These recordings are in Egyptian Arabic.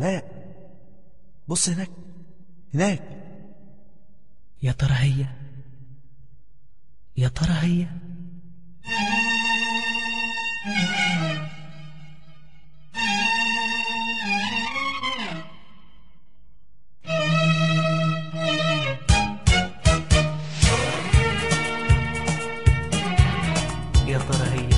علاء بص هناك هناك يا ترى هي يا ترى هي يا ترى هي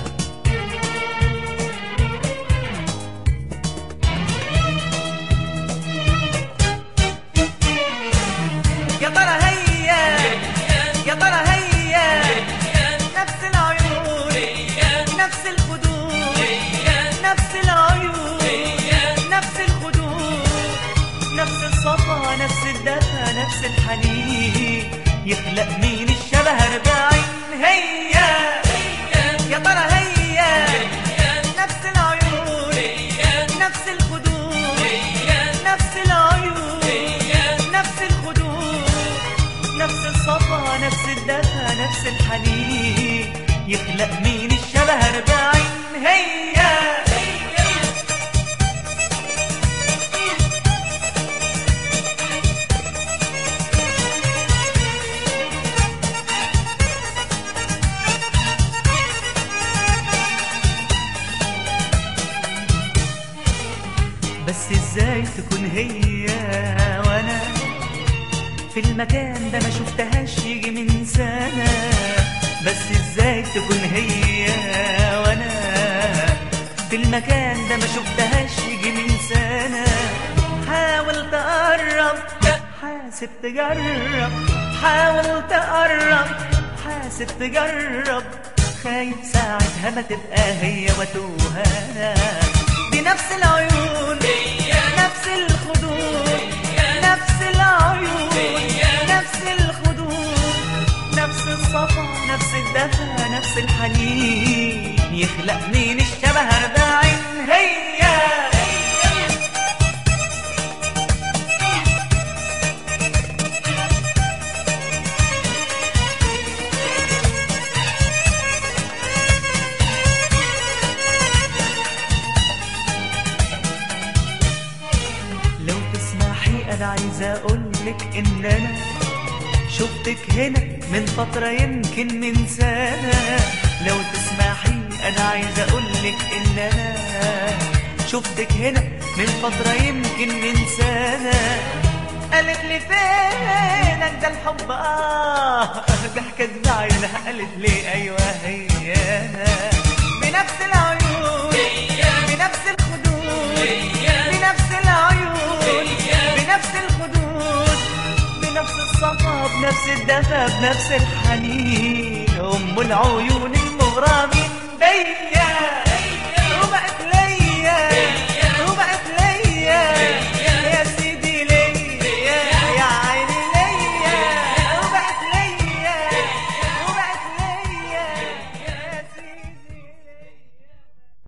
يا ترى هي يا ترى هي نفس العيون نفس الخدود نفس العيون نفس الخدود نفس الصفا نفس الدفى نفس الحنين يخلق مين الشبه أربعين هي يا ترى هي نفس العيون نفس الخدود نفس العيون نفس الخدود نفس الصفا نفس الدفى نفس الحنين يخلق مين الشبه أربعين هي بس ازاي تكون هي وانا في المكان ده ما شفتهاش يجي من سنة بس ازاي تكون هي وانا في المكان ده ما شفتهاش يجي من سنة حاول تقرب حاسب تجرب حاول تقرب حاسب تجرب خايف ساعتها ما تبقى هي وتوهانا دي نفس العيون نفس الخدود نفس العيون نفس الخدود نفس الصفا نفس الدفى نفس الحنين يخلق مين الشبه أربعين هي لو تسمحي انا عايز اقولك ان انا شفتك هنا من فترة يمكن من سنة لو تسمحي انا عايز اقولك ان انا شفتك هنا من فترة يمكن من سنة قالت لي فينك ده الحب اه ضحكت بعينها قالت لي ايوه هي انا بنفس العيون بنفس الخدود بنفس العيون بنفس الخدود بنفس الصفا بنفس الدفى بنفس الحنين ام العيون المغرمين بيا